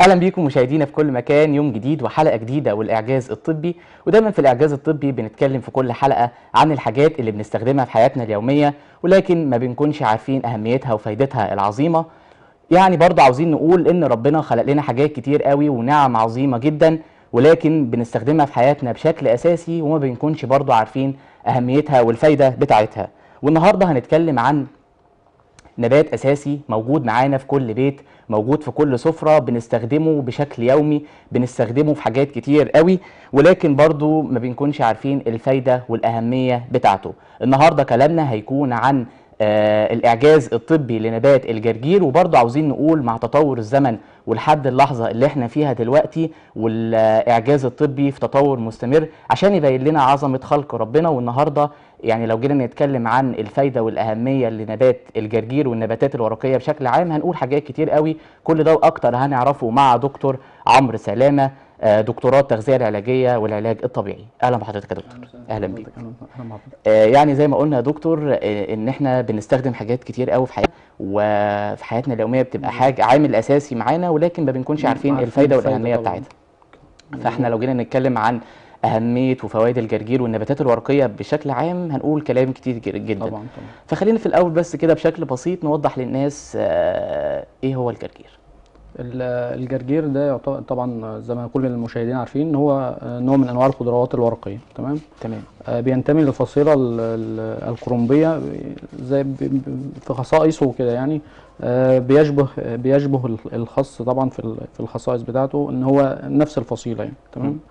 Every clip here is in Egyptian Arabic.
اهلا بيكم مشاهدينا في كل مكان يوم جديد وحلقه جديده والاعجاز الطبي ودايما في الاعجاز الطبي بنتكلم في كل حلقه عن الحاجات اللي بنستخدمها في حياتنا اليوميه ولكن ما بنكونش عارفين اهميتها وفايدتها العظيمه يعني برضه عاوزين نقول ان ربنا خلق لنا حاجات كتير قوي ونعم عظيمه جدا ولكن بنستخدمها في حياتنا بشكل اساسي وما بنكونش برضه عارفين اهميتها والفايده بتاعتها والنهارده هنتكلم عن نبات اساسي موجود معانا في كل بيت موجود في كل سفرة بنستخدمه بشكل يومي بنستخدمه في حاجات كتير قوي ولكن برضو ما بنكونش عارفين الفايدة والأهمية بتاعته النهاردة كلامنا هيكون عن آه الإعجاز الطبي لنبات الجرجير وبرضو عاوزين نقول مع تطور الزمن ولحد اللحظة اللي احنا فيها دلوقتي والإعجاز الطبي في تطور مستمر عشان يبين لنا عظمة خلق ربنا والنهاردة يعني لو جينا نتكلم عن الفايدة والأهمية لنبات الجرجير والنباتات الورقية بشكل عام هنقول حاجات كتير قوي كل ده وأكتر هنعرفه مع دكتور عمرو سلامة آه، دكتوراه التغذية العلاجية والعلاج الطبيعي أهلا بحضرتك يا دكتور أهلا بيك آه، يعني زي ما قلنا يا دكتور آه، ان احنا بنستخدم حاجات كتير قوي في حياتنا وفي حياتنا اليوميه بتبقى حاجه عامل اساسي معانا ولكن ما بنكونش عارفين عارفين الفايده الفايدة والاهميه طبعاً. بتاعتها فاحنا لو جينا نتكلم عن اهميه وفوائد الجرجير والنباتات الورقيه بشكل عام هنقول كلام كتير جر- جدا طبعا طبعا فخلينا في الاول بس كده بشكل بسيط نوضح للناس آه، ايه هو الجرجير ال- الجرجير ده يعتبر طبعا زي ما كل المشاهدين عارفين ان هو آه، نوع من انواع الخضروات الورقيه تمام تمام آه، بينتمي للفصيله ال- ال- الكرومبيه زي ب- ب- في خصائصه كده يعني آه، بيشبه بيشبه ال- الخس طبعا في ال- في الخصائص بتاعته ان هو نفس الفصيله يعني م. تمام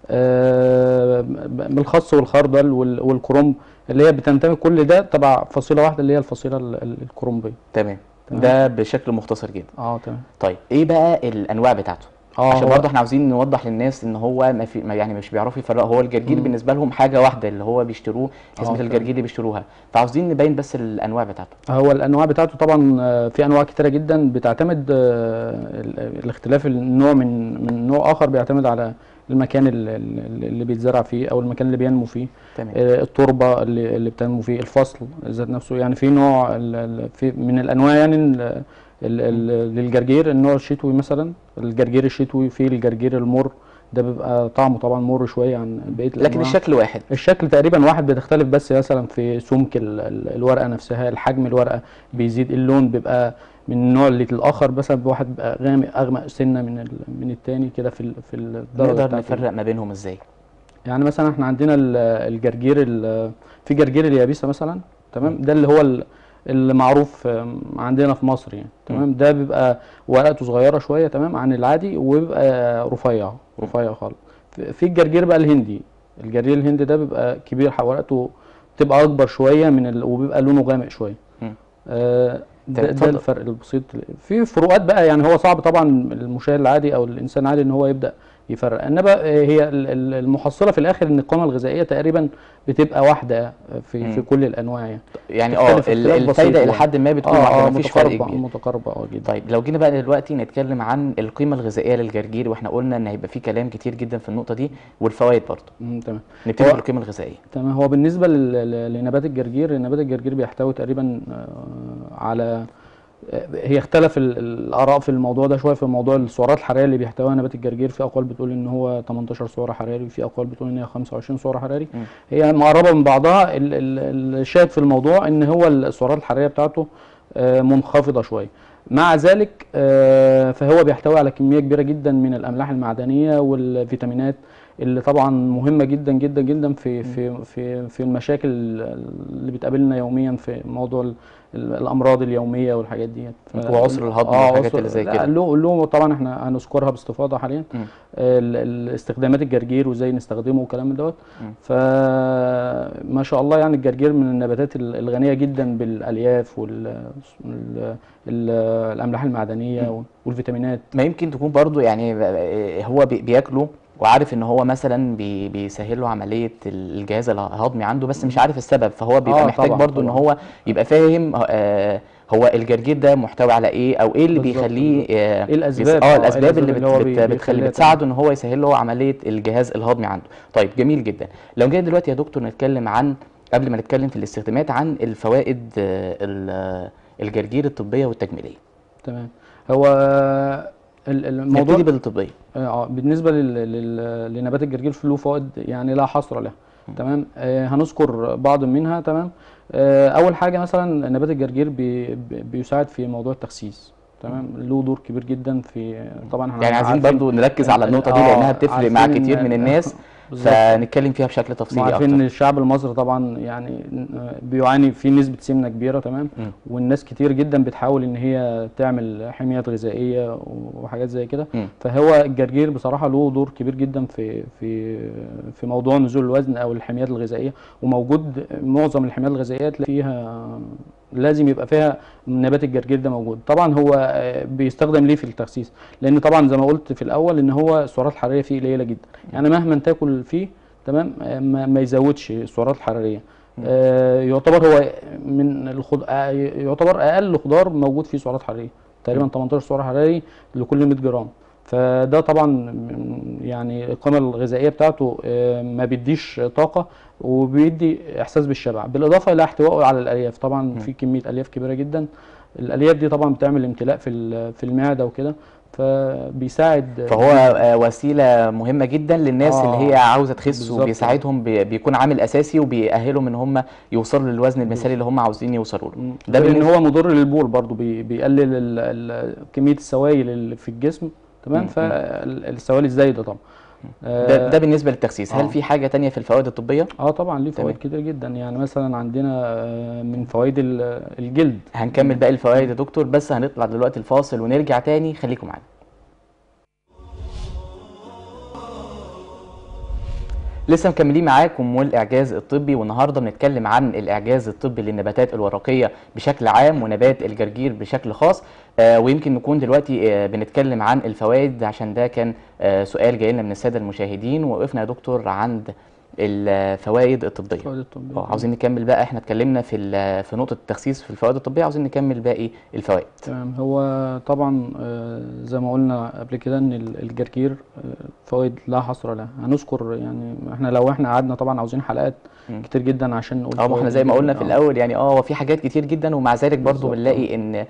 آه، ب- بالخس والخردل وال- والكرنب اللي هي بتنتمي كل ده تبع فصيله واحده اللي هي الفصيله ال- ال- الكرومبيه تمام تمام. ده بشكل مختصر جدا اه تمام طيب ايه بقى الانواع بتاعته اه عشان هو- برضه احنا عاوزين نوضح للناس ان هو ما في ما يعني مش بيعرفوا يفرقوا هو الجرجير مم. بالنسبه لهم حاجه واحده اللي هو بيشتروه اه اسمه تمام. الجرجير اللي بيشتروها فعاوزين نبين بس الانواع بتاعته هو الانواع بتاعته طبعا آه، في انواع كتيره جدا بتعتمد آه، ال- الاختلاف النوع من من نوع اخر بيعتمد على المكان ال- ال- اللي بيتزرع فيه او المكان اللي بينمو فيه تمام آه، التربه اللي اللي بتنمو فيه الفصل ذات نفسه يعني في نوع ال- ال- في من الانواع يعني ال- ال- ال- للجرجير النوع الشتوي مثلا الجرجير الشتوي فيه الجرجير المر ده بيبقى طعمه طبعا مر شويه عن بقيه لكن الانواع الشكل واحد الشكل تقريبا واحد بتختلف بس مثلا في سمك ال- ال- الورقه نفسها الحجم الورقه بيزيد اللون بيبقى من النوع اللي الاخر مثلا واحد بيبقى غامق اغمق سنه من ال- من التاني كده في ال- في الدرجه نقدر بتاعته نفرق ما بينهم ازاي يعني مثلا احنا عندنا ال- الجرجير ال- في جرجير اليابسه مثلا تمام م. ده اللي هو ال- اللي معروف آم، عندنا في مصر يعني تمام ده بيبقى ورقته صغيره شويه تمام عن العادي وبيبقى رفيع رفيع خالص في في الجرجير بقى الهندي الجرجير الهندي ده بيبقى كبير ح- ورقته تبقى اكبر شويه من ال... وبيبقى لونه غامق شويه م. آه ده, اتفضل. ده الفرق البسيط في فروقات بقى يعني هو صعب طبعا المشاهد العادي او الانسان العادي ان هو يبدا يفرق انما آه، هي ال- ال- المحصله في الاخر ان القيمه الغذائيه تقريبا بتبقى واحده في مم. في كل الانواع يعني يعني اه تختلف ال- اختلاف بسيط الفايده الى يعني. حد ما بتكون واحده مفيش فرق متقاربه كبير متقاربه اه جدا طيب لو جينا بقى دلوقتي نتكلم عن القيمه الغذائيه للجرجير واحنا قلنا ان هيبقى في كلام كتير جدا في النقطه دي والفوائد برضه مم، تمام نبتدي هو- بالقيمه الغذائيه تمام هو بالنسبه لل- لل- لنبات الجرجير نبات الجرجير بيحتوي تقريبا آه، على آه، هي اختلف ال- الاراء في الموضوع ده شويه في موضوع السعرات الحراريه اللي بيحتويها نبات الجرجير في اقوال بتقول ان هو 18 سعر حراري في اقوال بتقول ان هي 25 سعر حراري مم. هي مقربه من بعضها ال- ال- الشاهد في الموضوع ان هو السعرات الحراريه بتاعته آه، منخفضه شويه مع ذلك آه، فهو بيحتوي على كميه كبيره جدا من الاملاح المعدنيه والفيتامينات اللي طبعا مهمه جدا جدا جدا في في في في المشاكل اللي بتقابلنا يوميا في موضوع ال- ال- الامراض اليوميه والحاجات ديت ف- وعسر الهضم آه، والحاجات عسر- اللي زي لا، كده. له له طبعا احنا هنذكرها باستفاضه حاليا مم. ال- ال- استخدامات الجرجير وازاي نستخدمه والكلام من دوت مم. فما شاء الله يعني الجرجير من النباتات ال- الغنيه جدا بالالياف والاملاح المعدنيه مم. والفيتامينات ما يمكن تكون برضو يعني ب- هو بي- بياكله وعارف ان هو مثلا بي بيسهل له عمليه الجهاز الهضمي عنده بس مش عارف السبب فهو بيبقى آه، محتاج طبعاً، برضو ان طبعاً. هو يبقى فاهم آه هو الجرجير ده محتوي على ايه او ايه اللي بالظبط، بيخليه آه ايه الاسباب اه آه، الاسباب اللي, اللي هو بت بي- بت بتخلي بيخليها بتساعده ان هو يسهل له عمليه الجهاز الهضمي عنده طيب جميل جدا لو جينا دلوقتي يا دكتور نتكلم عن قبل ما نتكلم في الاستخدامات عن الفوائد آه، ال- آه، الجرجير الطبيه والتجميليه تمام هو ال- الموضوع نبتدي بالطبيه اه بالنسبه لل... لل... لنبات الجرجير فله فوائد يعني لا حصر لها تمام آه هنذكر بعض منها تمام آه اول حاجه مثلا نبات الجرجير بي... بي- بيساعد في موضوع التخسيس تمام له دور كبير جدا في طبعا احنا يعني عايزين عارفين- برضو نركز على النقطه دي آه، لانها بتفرق مع عارفين كتير إن- من الناس بالظبط. فنتكلم فيها بشكل تفصيلي وعارفين ان اكتر الشعب المصري طبعا يعني بيعاني في نسبه سمنه كبيره تمام مم. والناس كتير جدا بتحاول ان هي تعمل حميات غذائيه وحاجات زي كده مم. فهو الجرجير بصراحه له دور كبير جدا في في في موضوع نزول الوزن او الحميات الغذائيه وموجود معظم الحميات الغذائيه تلاقي فيها لازم يبقى فيها نبات الجرجير ده موجود طبعا هو آه، بيستخدم ليه في التخسيس لان طبعا زي ما قلت في الاول ان هو السعرات الحراريه فيه قليله جدا يعني مهما تاكل فيه تمام آه، ما, ما يزودش السعرات الحراريه آه، يعتبر هو من الخض... آه، يعتبر اقل خضار موجود فيه سعرات حراريه تقريبا 18 سعر حراري لكل 100 جرام فده طبعا م- يعني القيمه الغذائيه بتاعته آه، ما بيديش طاقه وبيدي احساس بالشبع بالاضافه الى احتوائه على الالياف طبعا في كميه الياف كبيره جدا الالياف دي طبعا بتعمل امتلاء في ال- في المعده وكده فبيساعد فهو آه، وسيله مهمه جدا للناس آه، اللي هي عاوزه تخس بالظبط. وبيساعدهم بي- بيكون عامل اساسي وبيأهلهم ان هم يوصلوا للوزن المثالي اللي هم عاوزين يوصلوا له ده ده لان بالنسبه هو مضر للبول برضو بي بيقلل ال ال كميه السوائل اللي في الجسم تمام مم. فالسوائل الزايده طبعا ده, ده بالنسبه للتخسيس هل آه. في حاجه تانية في الفوائد الطبيه اه طبعا ليه تمام. فوائد كتير جدا يعني مثلا عندنا آه، من فوائد ال- الجلد هنكمل باقي الفوائد يا دكتور بس هنطلع دلوقتي الفاصل ونرجع تاني خليكم معانا لسه مكملين معاكم والاعجاز الطبي والنهارده بنتكلم عن الاعجاز الطبي للنباتات الورقيه بشكل عام ونبات الجرجير بشكل خاص آه ويمكن نكون دلوقتي آه بنتكلم عن الفوائد عشان ده كان آه سؤال جاي لنا من الساده المشاهدين ووقفنا يا دكتور عند الفوائد الطبيه الفوائد الطبية اه عاوزين نكمل بقى احنا اتكلمنا في ال- في نقطه التخسيس في الفوائد الطبيه عاوزين نكمل باقي الفوائد تمام هو طبعا آه، زي ما قلنا قبل كده ان ال- الجرجير آه، فوائد لا حصر لها هنذكر يعني احنا لو احنا قعدنا طبعا عاوزين حلقات مم. كتير جدا عشان نقول اه ما احنا فوائد زي ما الجرجير. قلنا في آه. الاول يعني اه هو في حاجات كتير جدا ومع ذلك برضو بالظبط. بنلاقي ان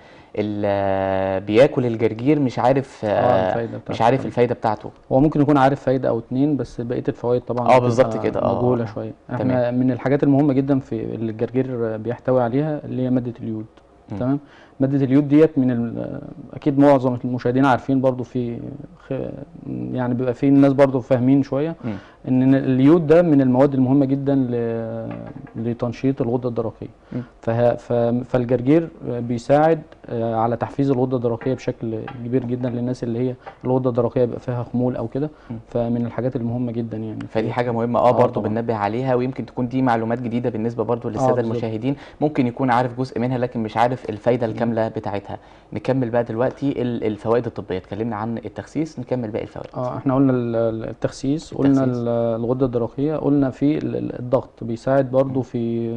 ال- بياكل الجرجير مش عارف اه آه الفايده مش بتاعته عارف طبعاً. الفايده بتاعته هو ممكن يكون عارف فايده او اتنين بس بقيه الفوائد طبعا اه بالظبط بتبقى كده، اه، مجهوله اه. شويه احنا من الحاجات المهمه جدا في اللي الجرجير بيحتوي عليها اللي هي ماده اليود مم. تمام ماده اليود ديت من ال- اكيد معظم المشاهدين عارفين برضو في خ- يعني بيبقى في ناس برضو فاهمين شويه مم. ان اليود ده من المواد المهمه جدا ل- لتنشيط الغده الدرقيه مم. فه- ف- فالجرجير بيساعد آه، على تحفيز الغده الدرقيه بشكل كبير جدا للناس اللي هي الغده الدرقيه بيبقى فيها خمول او كده مم. فمن الحاجات المهمه جدا يعني فدي حاجه مهمه اه برضو طبعاً. بننبه عليها ويمكن تكون دي معلومات جديده بالنسبه برضو للساده بالظبط. المشاهدين ممكن يكون عارف جزء منها لكن مش عارف الفايده الكامله بتاعتها نكمل بقى دلوقتي ال- الفوائد الطبيه اتكلمنا عن التخسيس نكمل باقي الفوائد اه احنا قلنا ال- ال- التخسيس قلنا التخسيس. ال- الغده الدرقيه قلنا في ال- ال- الضغط بيساعد برضو في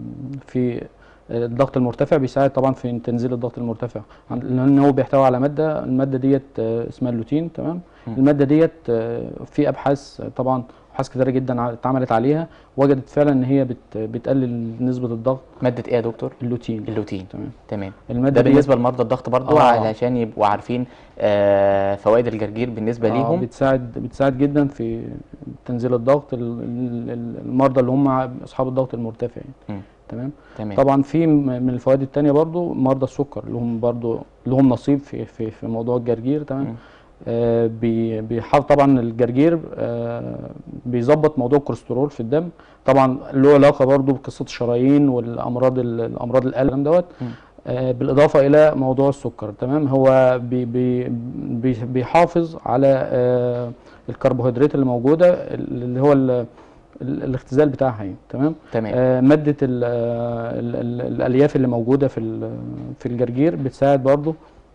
في الضغط المرتفع بيساعد طبعا في تنزيل الضغط المرتفع عن- لان هو بيحتوي على ماده الماده ديت آه، اسمها اللوتين تمام مم. الماده ديت آه، في ابحاث آه، طبعا ابحاث كتيره جدا ع- اتعملت عليها وجدت فعلا ان هي بت بتقلل نسبه الضغط ماده ايه يا دكتور اللوتين اللوتين تمام تمام الماده ده ديت بالنسبه لمرضى الضغط برضو آه. علشان يبقوا عارفين آه فوائد الجرجير بالنسبه آه، ليهم بتساعد بتساعد جدا في تنزيل الضغط ال- ال- ال- المرضى اللي هم اصحاب الضغط المرتفع يعني. مم. تمام تمام طبعا في م- من الفوائد التانية برضو مرضى السكر اللي هم برضو لهم نصيب في في في موضوع الجرجير مم. تمام آه بي- بيحافظ طبعا الجرجير آه بيظبط موضوع الكوليسترول في الدم طبعا له علاقه برضو بقصه الشرايين والامراض ال- الامراض القلب والكلام دوت مم. آه بالاضافه الى موضوع السكر تمام هو بي بي بي بيحافظ على آه الكربوهيدرات اللي موجوده اللي هو ال- ال- الاختزال بتاعها يعني تمام تمام آه، مادة ال ال ال الألياف اللي موجودة في ال- في الجرجير بتساعد برضو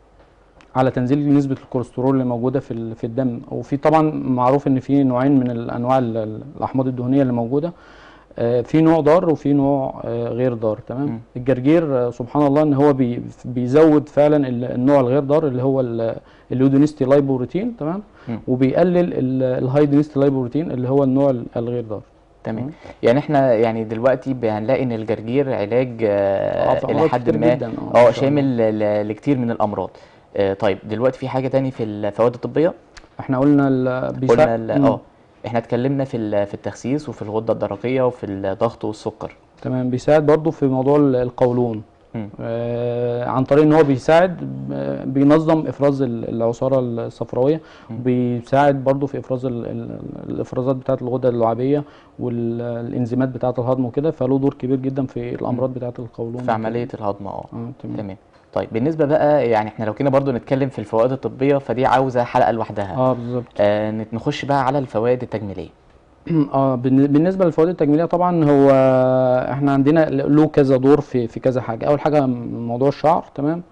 على تنزيل نسبة الكوليسترول اللي موجودة في ال- في الدم وفي طبعا معروف إن في نوعين من الأنواع ال- ال- الأحماض الدهنية اللي موجودة آه، في نوع ضار وفي نوع آه، غير ضار مم. تمام الجرجير آه، سبحان الله ان هو بي بيزود فعلا ال- النوع الغير ضار اللي هو ال- اليودونيستي لايبوروتين تمام مم. وبيقلل ال- الهايدونيستي لايبوروتين اللي هو النوع ال- الغير ضار تمام يعني احنا يعني دلوقتي ب- هنلاقي ان الجرجير علاج آه، آه في الى أمراض حد كتير ما جداً، آه، اه إن شاء الله. شامل ل- لكتير من الامراض آه طيب دلوقتي في حاجه تاني في الفوائد الطبيه احنا قلنا ال- بيساعد- قلنا ال- مم. اه احنا اتكلمنا في ال- في التخسيس وفي الغده الدرقيه وفي الضغط والسكر تمام بيساعد برضو في موضوع ال- القولون مم. آه عن طريق ان هو بيساعد آه، بينظم افراز ال- العصاره الصفراويه مم. بيساعد برضو في افراز ال- ال- الافرازات بتاعه الغده اللعابيه والانزيمات بتاعه الهضم وكده فله دور كبير جدا في الامراض بتاعه القولون في عمليه الهضم اه اه تمام تمام طيب بالنسبه بقى يعني احنا لو كنا برضو نتكلم في الفوائد الطبيه فدي عاوزه حلقه لوحدها اه بالظبط آه نت- نخش بقى على الفوائد التجميليه اه بالن- بالنسبه للفوائد التجميليه طبعا هو احنا عندنا له كذا دور في في كذا حاجه اول حاجه موضوع الشعر تمام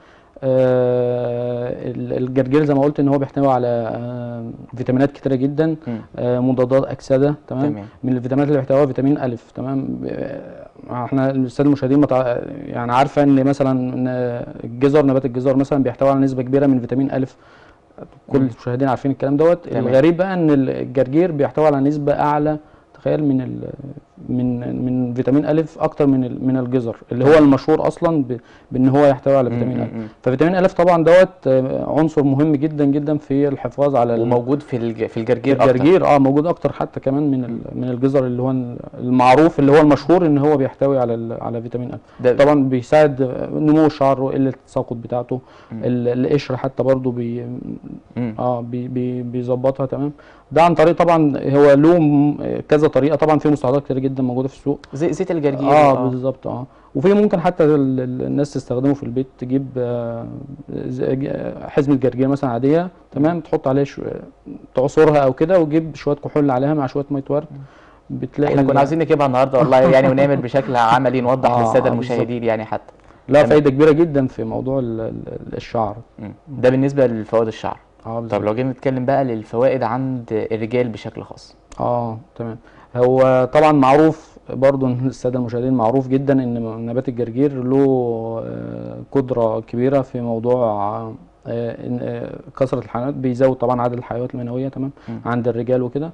آه ال- الجرجير زي ما قلت ان هو بيحتوي على آه فيتامينات كتيره جدا مم. آه مضادات اكسده تمام تمام. من الفيتامينات اللي بيحتويها فيتامين الف تمام آه، احنا الساده المشاهدين متع... يعني عارفه ان مثلا إن الجزر نبات الجزر مثلا بيحتوي على نسبه كبيره من فيتامين الف كل مم. المشاهدين عارفين الكلام دوت تمام. الغريب بقى ان الجرجير بيحتوي على نسبه اعلى تخيل من ال من من فيتامين الف اكتر من ال- من الجزر اللي هو المشهور اصلا ب- بان هو يحتوي على فيتامين مم، الف مم، مم. ففيتامين الف طبعا دوت آه، عنصر مهم جدا جدا في الحفاظ على ال- وموجود في الج... في الجرجير اكتر الجرجير اه موجود اكتر حتى كمان من ال- من الجزر اللي هو المعروف اللي هو المشهور ان هو بيحتوي على ال- على فيتامين الف ده طبعا بيساعد نمو الشعر وقله التساقط بتاعته مم. ال- القشره حتى برضو بي مم. اه بي بي بيظبطها تمام ده عن طريق طبعا هو له م- كذا طريقه طبعا في مستحضرات كتير جدا موجوده في السوق زي زيت الجرجير اه بالظبط اه وفي ممكن حتى ال- ال- الناس تستخدمه في البيت تجيب آه، زي- ج- حزمه جرجير مثلا عاديه تمام تحط عليها شو... تعصرها او كده وتجيب شويه كحول عليها مع شويه ميه ورد بتلاقي احنا ال- كنا عاوزين نجيبها النهارده والله يعني ونعمل بشكل عملي نوضح آه، للساده آه، المشاهدين يعني حتى لا تمام. فايده كبيره جدا في موضوع ال- ال- الشعر مم. ده بالنسبه لفوائد الشعر اه طب بالظبط. لو جينا نتكلم بقى للفوائد عند الرجال بشكل خاص اه تمام هو طبعا معروف برضو إن الساده المشاهدين معروف جدا ان نبات الجرجير له آه، قدره كبيره في موضوع آه، إن- آه، كثره الحيوانات بيزود طبعا عدد الحيوانات المنويه تمام مم. عند الرجال وكده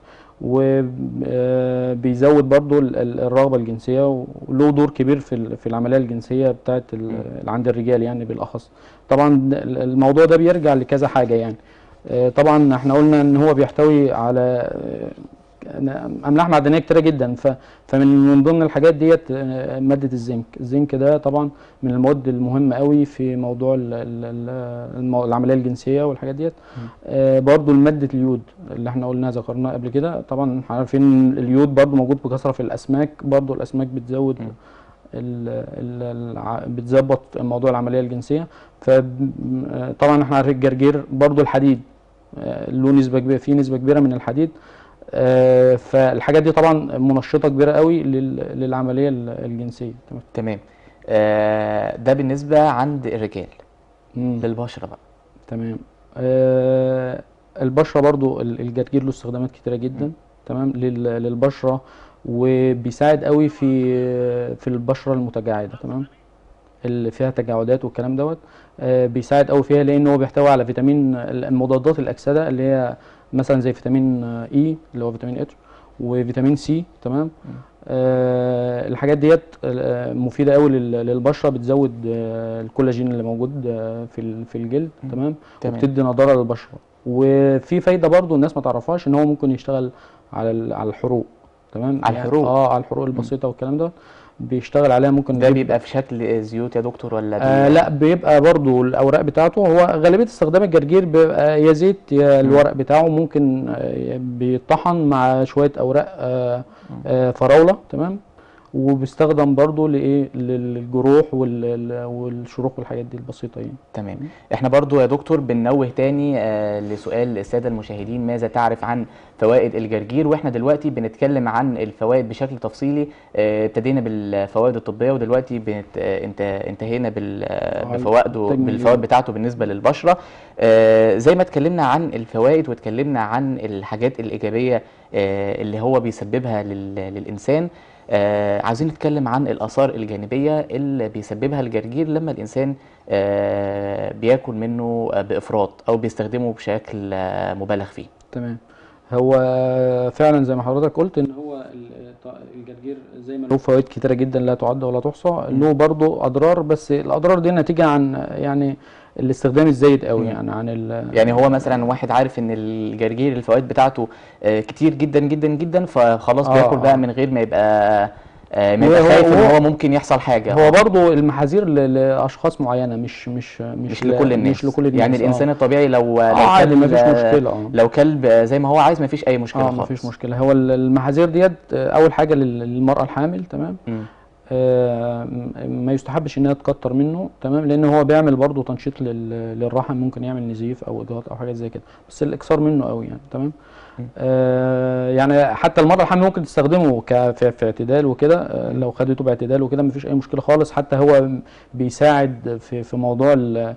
وبيزود برضو ال- ال- الرغبه الجنسيه وله دور كبير في ال- في العمليه الجنسيه بتاعت ال- مم. اللي عند الرجال يعني بالاخص طبعا ال- الموضوع ده بيرجع لكذا حاجه يعني آه، طبعا احنا قلنا ان هو بيحتوي على آه، املاح معدنيه كتيره جدا ف فمن من ضمن الحاجات ديت آه، ماده الزنك الزنك ده طبعا من المواد المهمه قوي في موضوع ال ال ال المو- العمليه الجنسيه والحاجات ديت آه، برضو ماده اليود اللي احنا قلنا ذكرناها قبل كده طبعا احنا عارفين إن اليود برضو موجود بكثره في الاسماك برضو الاسماك بتزود مم. ال ال الع- بتظبط موضوع العمليه الجنسيه فطبعا احنا عارفين الجرجير برضو الحديد آه، له نسبه كبيره فيه نسبه كبيره من الحديد آه، فالحاجات دي طبعا منشطه كبيره قوي لل- للعمليه ال- الجنسيه تمام تمام آه ده بالنسبه عند الرجال مم. للبشره بقى تمام آه البشره برضو ال- الجرجير له استخدامات كتيره جدا تمام لل- للبشره وبيساعد قوي في في البشره المتجعده تمام اللي فيها تجاعدات والكلام دوت آه بيساعد قوي فيها لان هو بيحتوي على فيتامين المضادات الاكسده اللي هي مثلا زي فيتامين اي اللي هو فيتامين اتش وفيتامين سي تمام آه الحاجات ديت آه، مفيده قوي لل- للبشره بتزود آه الكولاجين اللي موجود آه في ال- في الجلد مم. تمام تمام وبتدي نضاره للبشره وفي فايده برضو الناس ما تعرفهاش ان هو ممكن يشتغل على ال- على الحروق تمام على يعني- الحروق؟ اه على الحروق البسيطه والكلام ده بيشتغل عليها ممكن ده يجيب- بيبقى في شكل زيوت يا دكتور ولا آه بي- لا بيبقى برضو الاوراق بتاعته هو غالبيه استخدام الجرجير بيبقى يا زيت يا الورق بتاعه ممكن آه، بيطحن مع شويه اوراق آه، آه، فراوله تمام وبيستخدم برضو لايه للجروح وال- والشروق والحاجات دي البسيطه يعني تمام احنا برضو يا دكتور بننوه تاني آه لسؤال الساده المشاهدين ماذا تعرف عن فوائد الجرجير واحنا دلوقتي بنتكلم عن الفوائد بشكل تفصيلي آه، ابتدينا بالفوائد الطبيه ودلوقتي بنت... آه، انت انتهينا بال... آه، آه، بفوائده التجميلية. بالفوائد بتاعته بالنسبه للبشره آه، زي ما اتكلمنا عن الفوائد واتكلمنا عن الحاجات الايجابيه آه، اللي هو بيسببها لل... للانسان آه عايزين نتكلم عن الآثار الجانبية اللي بيسببها الجرجير لما الإنسان آه بياكل منه آه بإفراط أو بيستخدمه بشكل آه مبالغ فيه تمام هو فعلا زي ما حضرتك قلت ان هو ال- ط- الجرجير زي ما له فوائد كتيره جدا لا تعد ولا تحصى له برضه اضرار بس الاضرار دي نتيجه عن يعني الاستخدام الزايد قوي مم. يعني عن ال يعني هو مثلا واحد عارف ان الجرجير الفوائد بتاعته آه، كتير جدا جدا جدا فخلاص آه، بياكل بقى آه. من غير ما يبقى آه، ما يبقى هو- خايف ان هو- هو ممكن يحصل حاجه هو برضو المحاذير ل- لاشخاص معينه مش مش مش, مش ل- لكل الناس مش لكل الناس يعني آه. الانسان الطبيعي لو لو اه عادي كلب مفيش آه، مشكله اه لو كلب آه، زي ما هو عايز مفيش اي مشكله اه خالص مفيش مشكله هو ال- المحاذير ديت آه، اول حاجه لل- للمراه الحامل تمام مم. آه، م- ما يستحبش انها تكتر منه تمام لان هو بيعمل برضه تنشيط لل- للرحم ممكن يعمل نزيف او اجهاض او حاجات زي كده بس الاكثار منه قوي يعني تمام آه يعني حتى المراه الحامل ممكن تستخدمه ك في, في اعتدال وكده آه لو خدته باعتدال وكده مفيش اي مشكله خالص حتى هو بيساعد في في موضوع ال-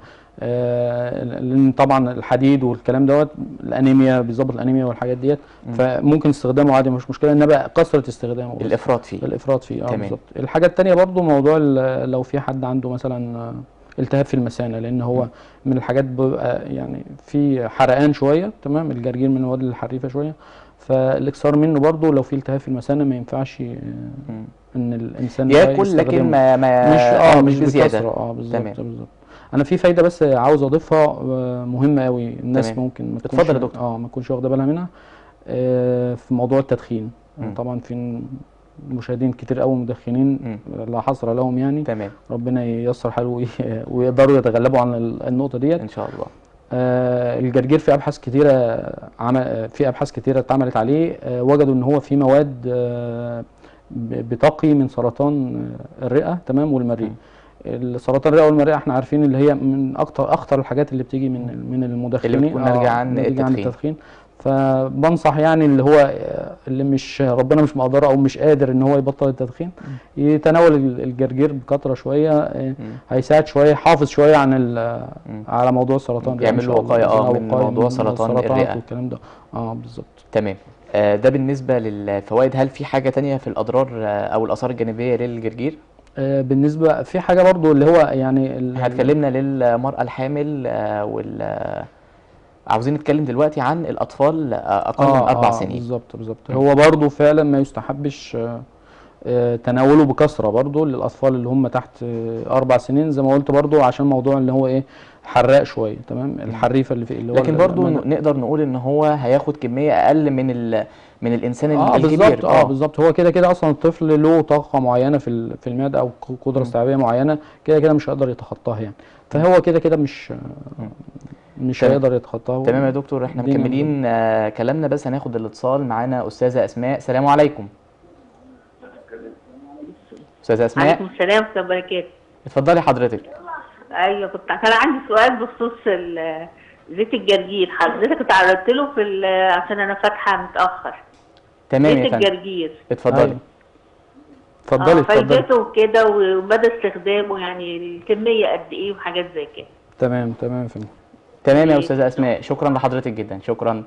آه، لان طبعا الحديد والكلام دوت الانيميا بيظبط الانيميا والحاجات ديت فممكن استخدامه عادي مش مشكله انما كثره استخدامه بس. الافراط فيه الافراط فيه اه تمام. بالظبط الحاجه التانية برضو موضوع ال- لو في حد عنده مثلا آه، التهاب في المثانه لان هو من الحاجات بيبقى يعني في حرقان شويه تمام الجرجير من المواد الحريفه شويه فالاكثار منه برضو لو في التهاب في المثانه ما ينفعش آه، مم. ان الانسان ده ياكل يستخدمه. لكن ما ما مش اه مش بزياده بكثره اه بالظبط تمام. بالظبط انا في فايده بس عاوز اضيفها آه، مهمه قوي الناس تمام. ممكن ما اتفضل تكونش يا دكتور. اه ما تكونش واخده بالها منها آه، في موضوع التدخين مم. طبعا في مشاهدين كتير قوي مدخنين مم. لا حصر لهم يعني تمام ربنا ييسر حاله وي- ويقدروا يتغلبوا عن ال- النقطه ديت ان شاء الله آه، الجرجير في ابحاث كتيره عمل في ابحاث كتيره اتعملت عليه آه، وجدوا ان هو في مواد آه، ب- بتقي من سرطان آه، الرئه تمام والمريء السرطان الرئه والمريء احنا عارفين اللي هي من اكتر اخطر الحاجات اللي بتيجي من من المدخنين بتكون ناتجة عن ناتجة عن التدخين. التدخين فبنصح يعني اللي هو آه، اللي مش ربنا مش مقدره او مش قادر ان هو يبطل التدخين يتناول ال- الجرجير بكثره شويه آه، هيساعد شويه يحافظ شويه عن ال- مم. على موضوع السرطان الرئة يعمل إن له شاء الله. وقاية، آه، آه، من وقاية موضوع سرطان السرطانات الرئة. والكلام ده اه بالظبط تمام آه، ده بالنسبه للفوائد هل في حاجه تانية في الاضرار آه، او الاثار الجانبيه للجرجير آه بالنسبه في حاجه برضو اللي هو يعني ال- احنا اتكلمنا للمراه الحامل آه، وال آه، عاوزين نتكلم دلوقتي عن الاطفال آه، اقل من اربع آه سنين بالظبط بالظبط هو برضو فعلا ما يستحبش آه آه تناوله بكثره برضو للاطفال اللي هم تحت آه اربع سنين زي ما قلت برضو عشان موضوع اللي هو ايه حراق شويه تمام الحريفه اللي في اللي هو لكن ال- برضو المادة- ن- نقدر نقول ان هو هياخد كميه اقل من ال... من الانسان اه الكبير بالظبط اه بالظبط هو كده كده اصلا الطفل له طاقه معينه في ال- في المعده او ق- قدره استيعابيه معينه كده كده مش هيقدر يتخطاها يعني فهو كده كده مش مش تمام. هيقدر يتخطاها تمام يا دكتور احنا الدنيا مكملين آه كلامنا بس هناخد الاتصال معانا استاذه اسماء السلام عليكم استاذه اسماء عليكم السلام ورحمة الله وبركاته اتفضلي حضرتك ايوه كنت كان عندي سؤال بخصوص ال- زيت الجرجير حضرتك اتعرضت له في ال- عشان انا فاتحه متاخر تمام زيت يا فندم الجرجير اتفضلي أيوة. اتفضلي اه اتفضلي فايدته وكده ومدى استخدامه يعني الكميه قد ايه وحاجات زي كده تمام تمام يا فندم تمام يا إيه. استاذه اسماء شكرا لحضرتك جدا شكرا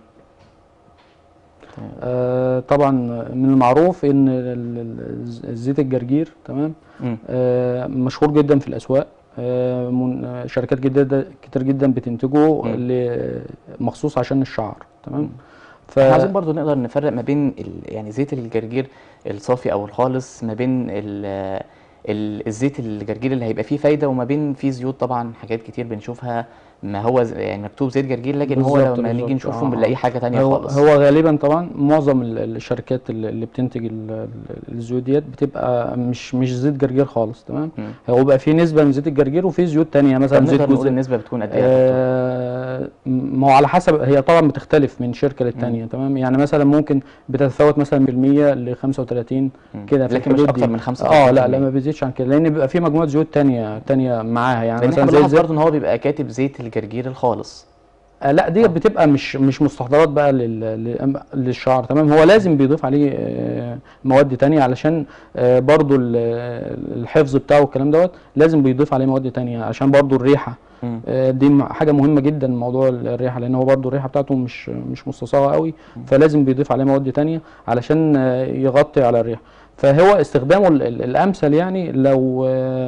آه طبعا من المعروف ان ال- ال- الزيت الجرجير تمام مم. آه مشهور جدا في الاسواق آه من آه، شركات جدا كتير جدا بتنتجه ل- مخصوص عشان الشعر تمام ف احنا عايزين برضو نقدر نفرق ما بين ال... يعني زيت الجرجير الصافي او الخالص ما بين ال... ال... الزيت الجرجير اللي هيبقى فيه فايده وما بين فيه زيوت طبعا حاجات كتير بنشوفها ما هو ز- يعني مكتوب زيت جرجير لكن هو بالظبط، لما نيجي بالظبط. نشوفهم آه، بنلاقي آه. حاجه تانية هو خالص هو غالبا طبعا معظم ال- الشركات اللي اللي بتنتج ال- ال- الزيوت ديت بتبقى مش مش زيت جرجير خالص تمام مم. هو بيبقى فيه نسبه من زيت الجرجير وفيه زيوت تانية طب مثلا زيت نقدر نقول جوز النسبه بتكون قد ايه يا دكتور؟ آه، ما هو على حسب هي طبعا بتختلف من شركه للتانيه تمام يعني مثلا ممكن بتتفاوت مثلا بالمية ل 35 مم. كده في لكن مش الحدود أكتر دي. من 35%. اه لا لا ما بيزيدش عن كده لان بيبقى في مجموعه زيوت تانية تانية معاها يعني لان احنا مثلا زي بنلاحظ زيت برضو ان هو بيبقى كاتب زيت الجرجير الخالص آه لا ديت بتبقى مش مش مستحضرات بقى لل... لل- للشعر تمام هو لازم بيضيف عليه آه، مواد تانية علشان آه، برضو ال- الحفظ بتاعه والكلام دوت لازم بيضيف عليه مواد تانية عشان برضو الريحة مم. آه، دي م- حاجة مهمة جدا موضوع الريحة لان هو برضو الريحة بتاعته مش مش مستصاغة قوي فلازم بيضيف عليه مواد تانية علشان آه، يغطي على الريحة فهو استخدامه ال- ال- الامثل يعني لو آه،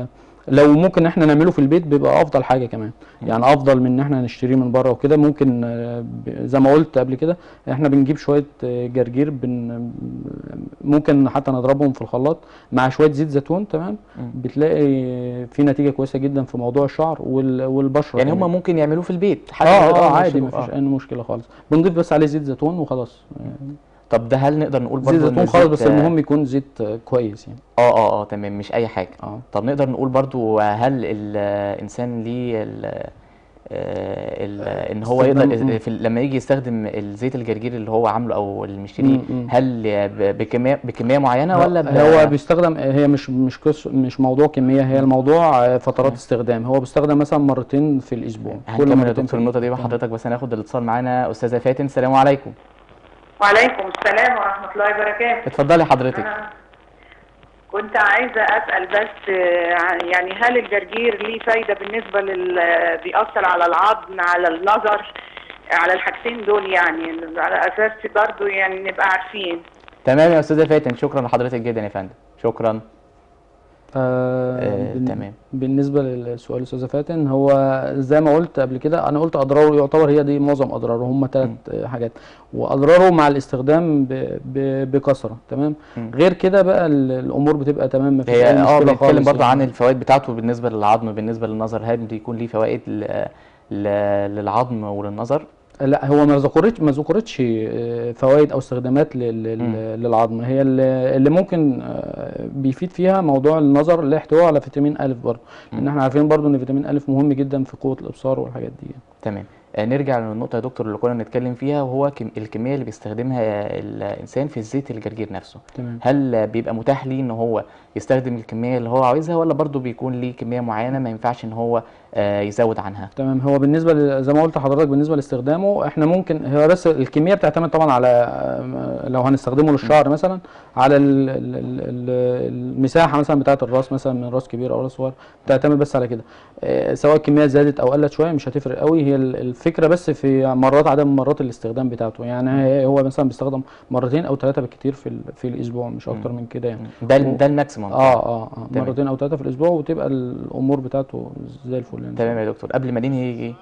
لو ممكن احنا نعمله في البيت بيبقى افضل حاجه كمان يعني افضل من ان احنا نشتريه من بره وكده ممكن آه، ب- زي ما قلت قبل كده احنا بنجيب شويه آه، جرجير بن ممكن حتى نضربهم في الخلاط مع شويه زيت زيتون تمام مم. بتلاقي في نتيجه كويسه جدا في موضوع الشعر وال- والبشره يعني كمان. هم ممكن يعملوه في البيت حتى اه لو اه يقدروا عادي يشتروا. مفيش آه. اي مشكله خالص بنضيف بس عليه زيت زيتون وخلاص طب ده هل نقدر نقول زيت برضه زيتون خالص بس المهم يكون زيت آه، كويس يعني اه اه اه تمام مش اي حاجه اه طب نقدر نقول برضو هل الانسان ليه ال- آه، ال- ان هو استخدام- يقدر مم. في ال- لما يجي يستخدم الزيت الجرجير اللي هو عامله او اللي مشتريه مم، مم. هل ب- بكميه بكميه معينه ولا ب- هو بيستخدم هي مش مش قص مش موضوع كميه هي الموضوع آه، فترات استخدام هو بيستخدم مثلا مرتين في الاسبوع هنكمل يا مرتين دكتور في النقطه دي الأسبوع. بحضرتك بس هناخد الاتصال معانا استاذه فاتن السلام عليكم وعليكم السلام ورحمة الله وبركاته اتفضلي حضرتك أنا كنت عايزة أسأل بس آه، عن- يعني هل الجرجير ليه فايدة بالنسبة لل بيأثر على العظم على النظر على الحاجتين دول يعني على أساس برضه يعني نبقى عارفين تمام يا استاذه فاتن شكرا لحضرتك جدا يا فندم شكرا آه آه، بن- تمام. بالنسبه للسؤال استاذه فاتن هو زي ما قلت قبل كده انا قلت اضراره يعتبر هي دي معظم اضراره هم ثلاث حاجات واضراره مع الاستخدام ب- ب- بكثره تمام مم. غير كده بقى ال- الامور بتبقى تمام مفيش هي اي اه مشكله بنتكلم خالص برضو عن يعني. الفوائد بتاعته بالنسبه للعظم بالنسبه للنظر هل بيكون ليه فوائد ل- ل- للعظم وللنظر لا هو ما ذكرتش ما ذكرتش آه، فوائد او استخدامات لل- لل- للعظم هي اللي اللي ممكن آه، بيفيد فيها موضوع النظر اللي احتواه على فيتامين الف برضه لان احنا عارفين برضه ان فيتامين الف مهم جدا في قوه الابصار والحاجات دي تمام آه، نرجع للنقطة يا دكتور اللي كنا بنتكلم فيها وهو كم الكمية اللي بيستخدمها الإنسان في الزيت الجرجير نفسه تمام هل بيبقى متاح ليه إن هو يستخدم الكمية اللي هو عاوزها ولا برضه بيكون ليه كمية معينة ما ينفعش إن هو آه، يزود عنها تمام هو بالنسبه ل- زي ما قلت لحضرتك بالنسبه لاستخدامه احنا ممكن هو بس الكميه بتعتمد طبعا على آه، لو هنستخدمه للشعر مثلا على ال- ال- ال- ال- المساحه مثلا بتاعه الراس مثلا من راس كبير او راس صغير بتعتمد بس على كده آه، سواء الكميه زادت او قلت شويه مش هتفرق قوي هي ال- الفكره بس في مرات عدم مرات الاستخدام بتاعته يعني هي- هو مثلا بيستخدم مرتين او ثلاثه بالكتير في ال- في الاسبوع مش اكتر من كده يعني ده ال- ده الماكسيموم اه اه اه تمام. مرتين او ثلاثه في الاسبوع وتبقى الامور بتاعته زي الفل يعني تمام يا دكتور قبل ما ننهي يجي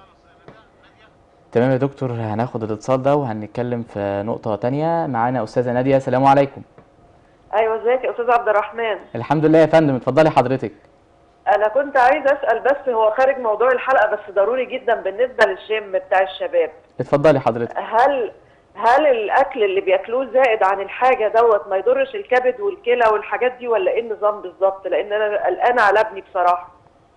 تمام يا دكتور هناخد الاتصال ده وهنتكلم في نقطة تانية معانا أستاذة نادية السلام عليكم ايوه ازيك يا استاذ عبد الرحمن الحمد لله يا فندم اتفضلي حضرتك انا كنت عايزه اسال بس هو خارج موضوع الحلقه بس ضروري جدا بالنسبه للجيم بتاع الشباب اتفضلي حضرتك هل هل الاكل اللي بياكلوه زائد عن الحاجه دوت ما يضرش الكبد والكلى والحاجات دي ولا ايه النظام بالظبط لان انا قلقانه على ابني بصراحه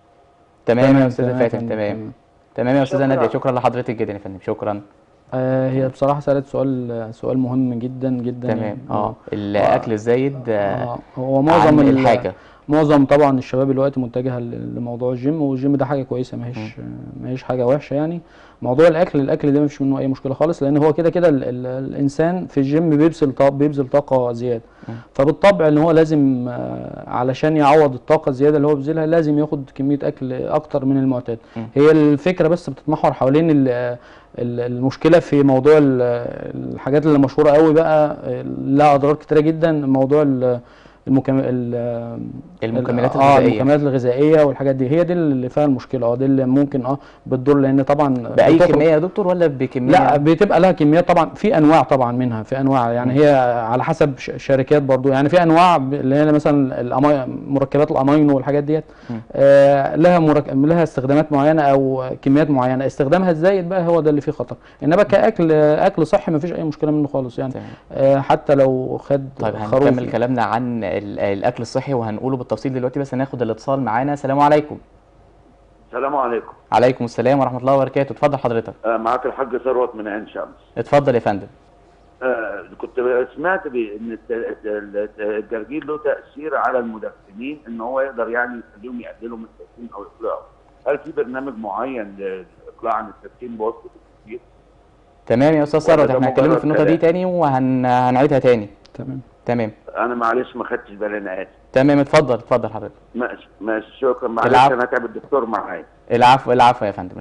تمام يا أستاذة تمام يا فاتن فندم، تمام تمام يا أستاذة شكراً. نادية شكرا لحضرتك جدا يا فندم شكرا آه هي بصراحة سألت سؤال سؤال مهم جدا جدا تمام يعني. اه الاكل الزايد آه، آه هو معظم عن ال- الحاجة معظم طبعا الشباب دلوقتي متجهة ل- لموضوع الجيم والجيم ده حاجة كويسة ما هيش ما هيش حاجة وحشة يعني موضوع الأكل الأكل ده مفيش منه أي مشكلة خالص لأن هو كده كده ال- ال- الإنسان في الجيم بيبذل طاقة بيبذل طاقة زيادة فبالطبع إن هو لازم آه، علشان يعوض الطاقة الزيادة اللي هو بيبذلها لازم ياخد كمية أكل أكتر من المعتاد مم. هي الفكرة بس بتتمحور حوالين ال- ال- المشكلة في موضوع ال- الحاجات اللي مشهورة قوي بقى آه، لها أضرار كتيرة جدا موضوع ال- المكم... ال- المكملات اه الغذائية المكملات الغذائيه والحاجات دي هي دي اللي فيها المشكله اه دي اللي ممكن اه بتضر لان طبعا بأي بتخرج- كمية يا دكتور ولا بكمية لا بتبقى لها كميات طبعا في انواع طبعا منها في انواع يعني هي على حسب ش- شركات برضو يعني في انواع ب- اللي هي مثلا الأمي... مركبات الامينو والحاجات ديت مم. آه لها مرك... لها استخدامات معينه او كميات معينه استخدامها الزايد بقى هو ده اللي فيه خطر انما كاكل اكل صحي ما فيش اي مشكله منه خالص يعني تمام. آه حتى لو خد طيب خروف هنكمل كلامنا عن ال- الاكل الصحي وهنقوله بالتفصيل دلوقتي بس هناخد الاتصال معانا السلام عليكم السلام عليكم عليكم السلام ورحمة الله وبركاته اتفضل حضرتك آه، معاك الحاج ثروت من عين شمس اتفضل يا فندم آه، كنت سمعت بان الت- الت- الجرجير له تاثير على المدخنين ان هو يقدر يعني يخليهم يقللوا من التدخين او يقلعوا هل في برنامج معين للاقلاع عن التدخين بواسطه التدخين؟ تمام يا استاذ ولا ثروت ده احنا هنتكلم مجرد في النقطة دي كلام؟ تاني وهنعيدها تاني تمام تمام انا معلش ما خدتش بالي انا اسف تمام اتفضل اتفضل حضرتك ماشي ماشي شكرا معلش العفو. انا هتعب الدكتور معايا العفو العفو يا فندم العفو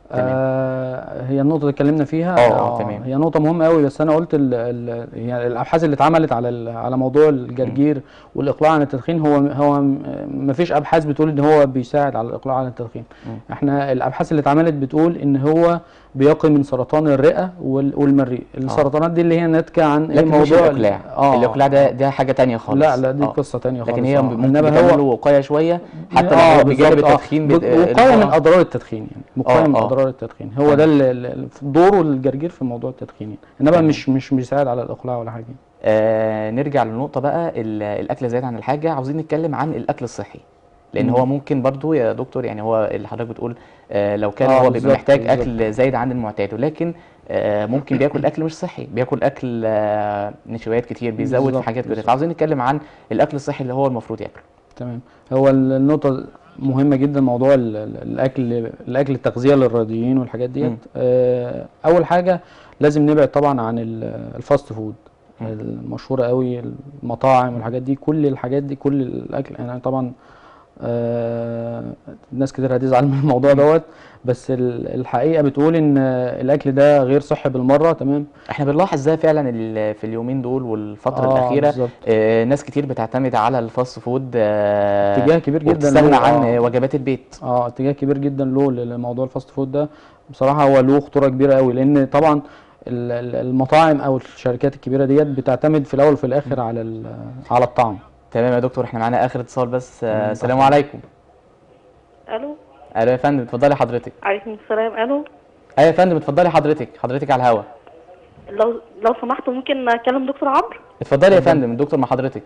تمام. آه هي النقطة اللي اتكلمنا فيها آه، آه، تمام. هي نقطة مهمة قوي بس أنا قلت ال ال يعني الأبحاث اللي اتعملت على ال- على موضوع الجرجير والإقلاع عن التدخين هو هو ما فيش أبحاث بتقول إن هو بيساعد على الإقلاع عن التدخين مم. إحنا الأبحاث اللي اتعملت بتقول إن هو بيقي من سرطان الرئة وال- والمريء السرطانات دي اللي هي ناتجة عن إيه لكن مش موضوع ال- الاقلاع آه الاقلاع ده ده حاجه تانية خالص لا لا دي آه. قصة تانية خالص لكن هي آه. ممكن إنما تعمل له هو وقايه شويه حتى لو آه هو بيجانب بالظبط، آه. التدخين بت- بت- وقايه من آه. اضرار التدخين يعني وقايه آه، من آه. اضرار التدخين هو ده ال- ال- دوره الجرجير في موضوع التدخين يعني انما تمام. مش مش بيساعد على الاقلاع ولا حاجه آه نرجع للنقطة بقى ال- الأكل زايد عن الحاجة عاوزين نتكلم عن الأكل الصحي لأن مم. هو ممكن برضو يا دكتور يعني هو اللي حضرتك بتقول آه لو كان آه، هو بيبقى بالظبط، محتاج بالظبط. أكل زايد عن المعتاد ولكن آه ممكن بياكل أكل مش صحي بياكل أكل آه نشويات كتير بيزود في بالظبط، حاجات كتير بالظبط. فعاوزين نتكلم عن الأكل الصحي اللي هو المفروض ياكله تمام هو ال- النقطه مهمه جدا موضوع ال- ال- الاكل الاكل التغذيه للرياضيين والحاجات مم. ديت آه اول حاجه لازم نبعد طبعا عن ال- الفاست فود مم. المشهوره قوي المطاعم والحاجات دي كل الحاجات دي كل الاكل انا طبعا آه ناس كتير هتزعل من الموضوع دوت بس ال- الحقيقه بتقول ان الاكل ده غير صحي بالمره تمام احنا بنلاحظ ده فعلا ال- في اليومين دول والفترة آه، الأخيرة بالظبط. آه ناس كتير بتعتمد على الفاست فود آه اتجاه كبير جدا وبتستغنى له، عن آه. وجبات البيت اه اتجاه كبير جدا له لموضوع الفاست فود ده بصراحه هو له خطوره كبيره قوي لان طبعا ال- ال- المطاعم او الشركات الكبيره ديت بتعتمد في الاول وفي الاخر على ال- على الطعم تمام يا دكتور احنا معانا اخر اتصال بس آه تمام، السلام تحت. عليكم الو الو يا فندم اتفضلي حضرتك عليكم السلام الو ايوه يا فندم اتفضلي حضرتك حضرتك على الهوا لو لو سمحتوا ممكن اكلم دكتور عمرو اتفضلي يا فندم الدكتور مع حضرتك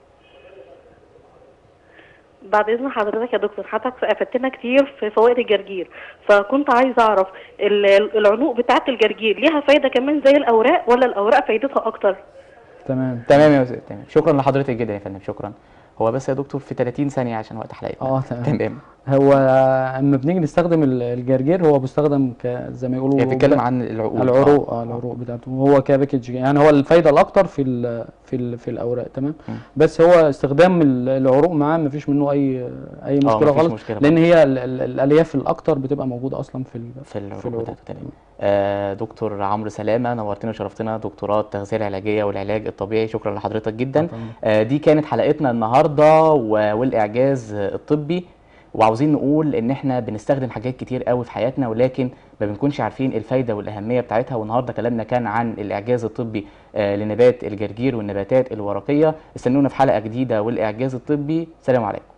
بعد اذن حضرتك يا دكتور حضرتك افدتنا كتير في فوائد الجرجير فكنت عايزه اعرف ال- العنق بتاعه الجرجير ليها فايده كمان زي الاوراق ولا الاوراق فايدتها اكتر تمام تمام يا استاذ تمام شكرا لحضرتك جدا يا فندم شكرا هو بس يا دكتور في 30 ثانيه عشان وقت حلقتنا اه تمام تمام هو اما بنيجي نستخدم ال- الجرجير هو بيستخدم ك زي ما يقولوا هي بتتكلم عن العقود العروق اه العروق بتاعته هو كباكج يعني هو الفايده الاكتر في ال في ال في الاوراق تمام مم. بس هو استخدام ال- العروق معاه مفيش منه اي اي اه مشكله مفيش خالص مشكله لان هي ال- ال- الالياف الاكتر بتبقى موجوده اصلا في ال- في العروق العروق. بتاعته تمام آه دكتور عمرو سلامه نورتنا وشرفتنا دكتوراه التغذيه العلاجيه والعلاج الطبيعي شكرا لحضرتك جدا طبعاً. آه دي كانت حلقتنا النهارده و- والاعجاز الطبي وعاوزين نقول ان احنا بنستخدم حاجات كتير قوي في حياتنا ولكن ما بنكونش عارفين الفايده والاهميه بتاعتها والنهارده كلامنا كان عن الاعجاز الطبي آه لنبات الجرجير والنباتات الورقيه استنونا في حلقه جديده والاعجاز الطبي سلام عليكم